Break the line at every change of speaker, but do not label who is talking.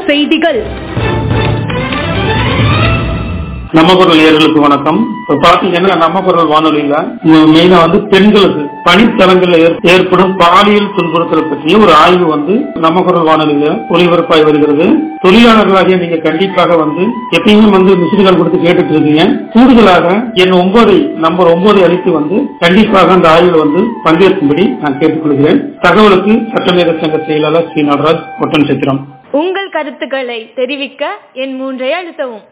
செய்திகள்
நம்ம குரல் நேயர்களுக்கு வணக்கம் இப்ப பாத்தீங்கன்னா நம்ம குரல் வானொலியில மெயினா வந்து பெண்களுக்கு பணித்தளங்கள்ல ஏற்- ஏற்படும் பாலியல் துன்புறுத்தல் பற்றிய ஒரு ஆய்வு வந்து நம்ம குரல் வானொலியில ஒளிபரப்பாய் வருகிறது தொழிலாளர்களாகிய நீங்க கண்டிப்பாக வந்து எப்பயுமே வந்து மிஷின்கள் கொடுத்து கேட்டுட்டு இருக்கீங்க கூடுதலாக என் ஒன்பதை நம்பர் ஒன்பதை அளித்து வந்து கண்டிப்பாக அந்த ஆய்வில் வந்து பங்கேற்கும்படி நான் கேட்டுக்கொள்கிறேன் தகவலுக்கு சட்டமேத சங்க செயலாளர் ஸ்ரீ நடராஜ் ஒட்டன் சித்திரம்
உங்கள் கருத்துக்களை தெரிவிக்க என் மூன்றை அழுத்தவும்